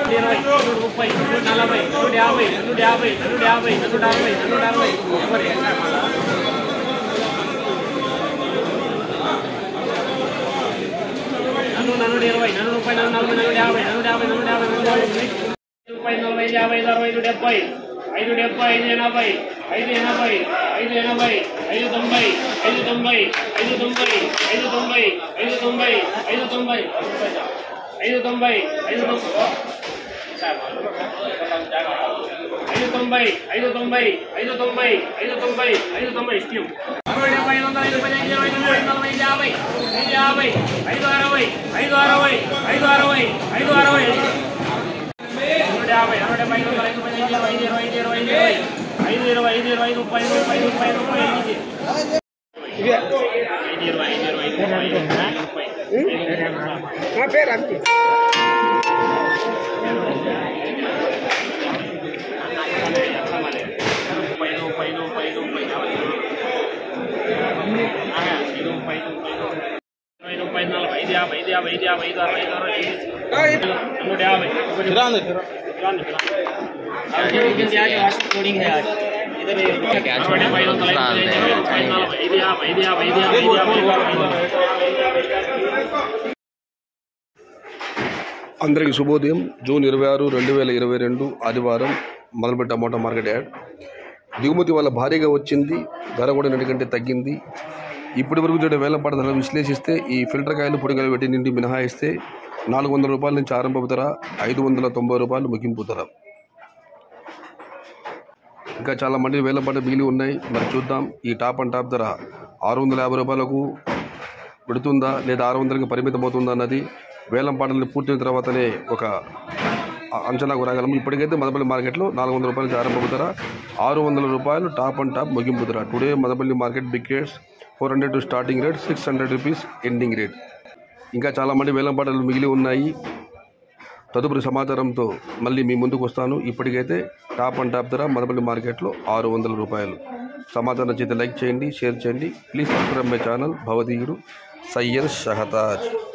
ఇరవై నూట ముప్పై నూట నలభై నూట యాభై నూట యాభై నూట యాభై నూట అరవై నూట అరవై ఎవరు నన్ను నన్ను ఇరవై నన్ను ముప్పై నన్ను నలభై నన్ను యాభై నన్ను యాభై నన్ను యాభై నన్ను యాభై ముప్పై నలభై యాభై ఐదు అరవై ఐదు డెబ్బై ఐదు డెబ్బై ఐదు ఎనభై ఐదు ఎనభై ఐదు ఎనభై ఐదు తొంభై ఐదు తొంభై ఐదు తొంభై ఐదు తొంభై ఐదు తొంభై ఐదు తొంభై ఐదు తొంభై ఐదు తొంభై ఐదు తొంభై ఐదు తొంభై ఐదు తొంభై ఐదు తొంభై ఐదు తొంభై ఇష్టం అరవై డెబ్బై ఐదు వందల ఐదు పది ఐదు ఇరవై ముప్పై నలభై ఐదు యాభై ఐదు యాభై ఐదు అరవై ఐదు అరవై ఐదు అరవై ఐదు అరవై నూట యాభై అరవై డెబ్బై ఐదు వందల ఐదు పది ఐదు ఇరవై ఐదు ఇరవై ఐదు ఇరవై ఐదు ఇరవై ఐదు ఇరవై ఐదు ముప్పై ముప్పై ముప్పై ముప్పై ఎనిమిది ఐదు ఇరవై ఐదు ఇరవై ఐదు ముప్పై ముప్పై నా పేరు అంతే ముప్పై ముప్పై ముప్పై ముప్పై ఐదు ముప్పై ముప్పై ఐదు ముప్పై నలభై ఐదు యాభై ఐదు యాభై ఐదు యాభై ఐదు అరవై ఐదు అరవై ఐదు నూట యాభై అరవై డెబ్బై ఐదు వందల ఐదు ఐదు ఇరవై ముప్పై నలభై ఐదు యాభై ఐదు యాభై ఐదు యాభై ఐదు యాభై ఐదు యాభై అందరికీ శుభోదయం జూన్ ఇరవై ఆరు రెండు వేల ఇరవై రెండు ఆదివారం మొదలుపెట్టి టమోటా మార్కెట్ యాడ్ దిగుమతి వల్ల భారీగా వచ్చింది ధర కూడా నిన్నటికంటే తగ్గింది ఇప్పటి వరకు చూడే వేలంపాట ధరలు విశ్లేషిస్తే ఈ ఫిల్టర్ కాయలు పొడిగలు పెట్టి నిండి మినహాయిస్తే నాలుగు వందల రూపాయల నుంచి ఆరంభపు ధర ఐదు వందల తొంభై రూపాయలు ముగింపు ధర ఇంకా చాలా మంది వేలంపాట మిగిలి ఉన్నాయి మరి చూద్దాం ఈ టాప్ అండ్ టాప్ ధర ఆరు వందల యాభై రూపాయలకు పెడుతుందా లేదా ఆరు వందలకి పరిమితం అవుతుందా అన్నది వేలం పాటలు పూర్తయిన తర్వాతనే ఒక అంచనాకు రాగలము ఇప్పటికైతే మదపల్లి మార్కెట్లో నాలుగు వందల రూపాయల నుంచి ఆరంభపు ధర ఆరు వందల రూపాయలు టాప్ అండ్ టాప్ ముగింపు ధర today Madanapalle market bid rates four hundred to starting rate six hundred rupees ending rate ఇంకా చాలామంది వేలం పాటలు మిగిలి ఉన్నాయి తదుపరి సమాచారంతో మళ్ళీ మీ ముందుకు వస్తాను ఇప్పటికైతే టాప్ అండ్ టాప్ ధర మదపల్లి మార్కెట్లో ఆరు వందల రూపాయలు సమాచారం నచ్చితే లైక్ చేయండి షేర్ చేయండి ప్లీజ్ సబ్స్క్రైబ్ మై ఛానల్ భవదీయుడు సయ్యద్ షహతాజ్